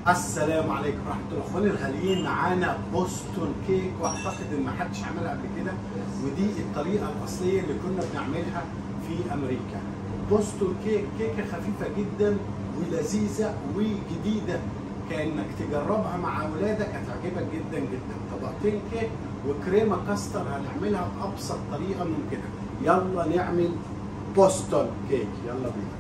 السلام عليكم ورحمه الله اخواني الغاليين معانا بوستون كيك واعتقد ان ما حدش عملها قبل كده ودي الطريقه الاصليه اللي كنا بنعملها في امريكا بوستون كيك كيكه خفيفه جدا ولذيذه وجديده كانك تجربها مع اولادك هتعجبك جدا جدا طبقتين كيك وكريمه كاستر هنعملها بابسط طريقه ممكنه يلا نعمل بوستون كيك يلا بينا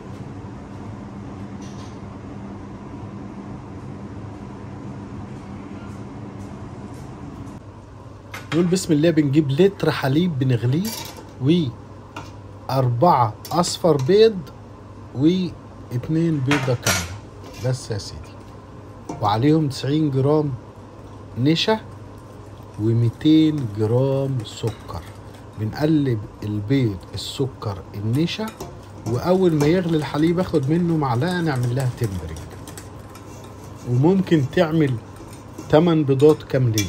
نقول بسم الله بنجيب لتر حليب بنغليه و أربعة أصفر بيض واتنين بيضة كاملة بس يا سيدي وعليهم تسعين جرام نشا وميتين جرام سكر بنقلب البيض السكر النشا وأول ما يغلي الحليب اخد منه معلقة نعمل لها تمبرنج وممكن تعمل تمن بيضات كاملين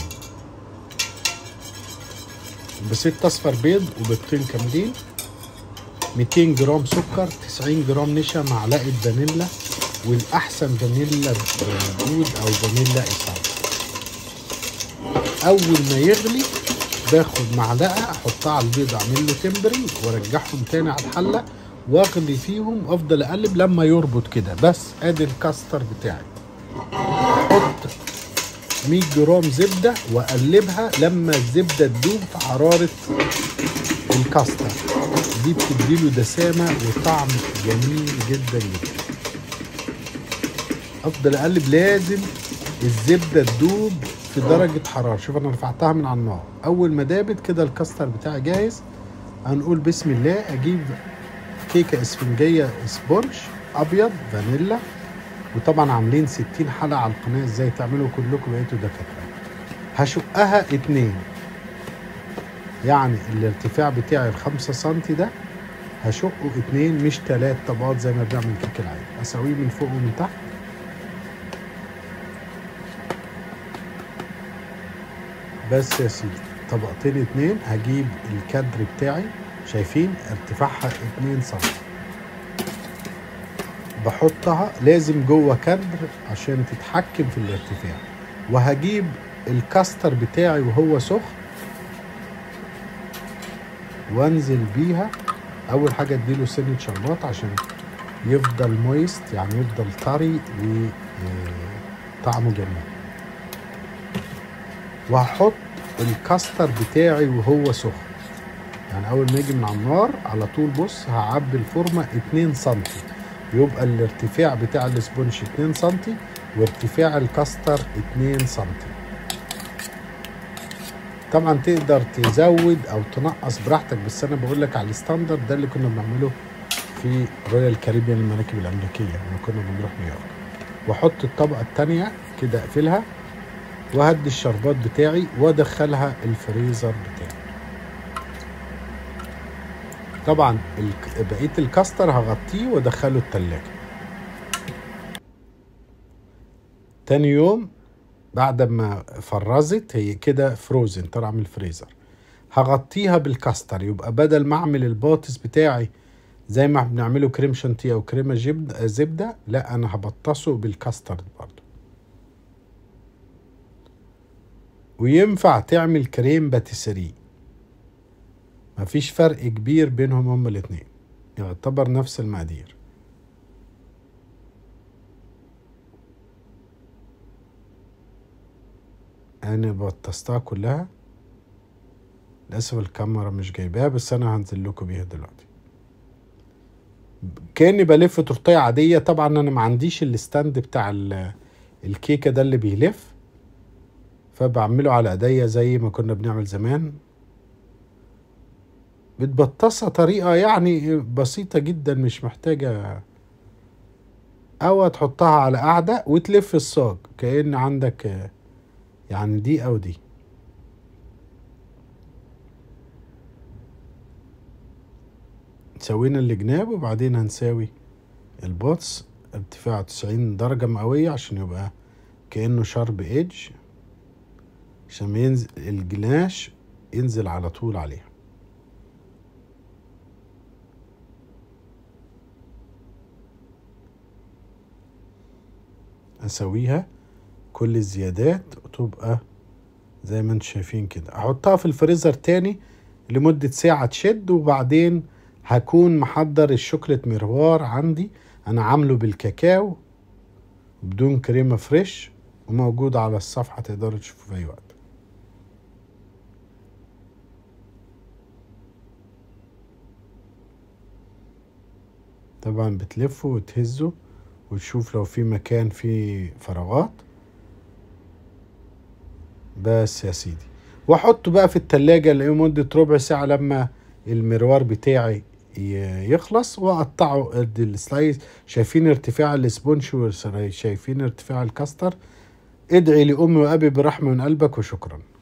بست اصفر بيض وبيضتين كاملين 200 جرام سكر 90 جرام نشا معلقه فانيلا والاحسن فانيلا بود او فانيلا اسعاد اول ما يغلي باخد معلقه احطها على البيض اعمل له تمبرنج وارجعهم تاني على الحله واغلي فيهم وافضل اقلب لما يربط كده بس ادي الكاستر بتاعي احط 100 جرام زبدة وأقلبها لما الزبدة تدوب في حرارة الكاستر دي بتديله دسامة وطعم جميل جدا جدا أفضل أقلب لازم الزبدة تدوب في درجة حرارة شوف أنا رفعتها من على النار أول ما دابت كده الكاستر بتاعي جاهز هنقول بسم الله أجيب كيكة اسفنجية سبونج أبيض فانيلا وطبعا عاملين 60 حلقه على القناه ازاي تعملوا كلكم بقيتوا دكاتره هشقها اتنين يعني الارتفاع بتاعي الخمسة سنتي ده هشقه اتنين مش تلات طبقات زي ما بنعمل كيك العادي اسويه من فوق ومن تحت بس يا سيدي طبقتين اتنين هجيب الكادر بتاعي شايفين ارتفاعها اتنين سنتي بحطها لازم جوه كدر عشان تتحكم في الارتفاع وهجيب الكاستر بتاعي وهو سخن وانزل بيها اول حاجه اديله سنه شربات عشان يفضل مويست يعني يفضل طري وطعمه جميل وهحط الكاستر بتاعي وهو سخن يعني اول ما يجي من على النار على طول بص هعبي الفورمه 2 سنتي يبقى الارتفاع بتاع الاسبونج 2 سم وارتفاع الكاستر 2 سم طبعا تقدر تزود او تنقص براحتك بس انا بقول لك على الستاندرد ده اللي كنا بنعمله في رويال كاريبيان المراكب الامريكيه لما كنا بنروح نيويورك واحط الطبقه الثانيه كده اقفلها وهدي الشربات بتاعي وادخلها الفريزر بتاعي طبعا بقيه الكاستر هغطيه وادخله التلاجة تاني يوم بعد ما فرزت هي كده فروزن طلع من الفريزر هغطيها بالكاستر يبقى بدل ما اعمل الباطس بتاعي زي ما بنعمله كريم شانتيه او كريمه جبد زبده لا انا هبطسه بالكاستر برضه وينفع تعمل كريم باتيسري مفيش فرق كبير بينهم هما الاتنين يعتبر نفس المقادير انا بطستها كلها للاسف الكاميرا مش جايباها بس انا هنزل لكم بيها دلوقتي كاني بلف تورتيه عاديه طبعا انا ما عنديش الستاند بتاع الكيكه ده اللي بيلف فبعمله على ايديا زي ما كنا بنعمل زمان بتبطسها طريقة يعني بسيطة جدا مش محتاجة أو تحطها على قاعدة وتلف الصاج كأن عندك يعني دي أو دي سوينا الجناب وبعدين هنساوي البوتس ارتفاعه تسعين درجة مئوية عشان يبقى كأنه شارب ايدج عشان ينزل الجناش ينزل على طول عليها اسويها كل الزيادات وتبقى زي ما انتم شايفين كده احطها في الفريزر تاني لمدة ساعة تشد وبعدين هكون محضر الشوكولات مروار عندي انا عامله بالكاكاو بدون كريمة فريش وموجود على الصفحة تقدروا تشوفوه في اي وقت طبعا بتلفه وتهزه وتشوف لو في مكان فيه فراغات بس يا سيدي واحطه بقى في التلاجة لمدة ربع ساعة لما المروار بتاعي ي- يخلص واقطعه قد السلايس شايفين ارتفاع السبونج شايفين ارتفاع الكاستر ادعي لأمي وأبي برحمة من قلبك وشكرا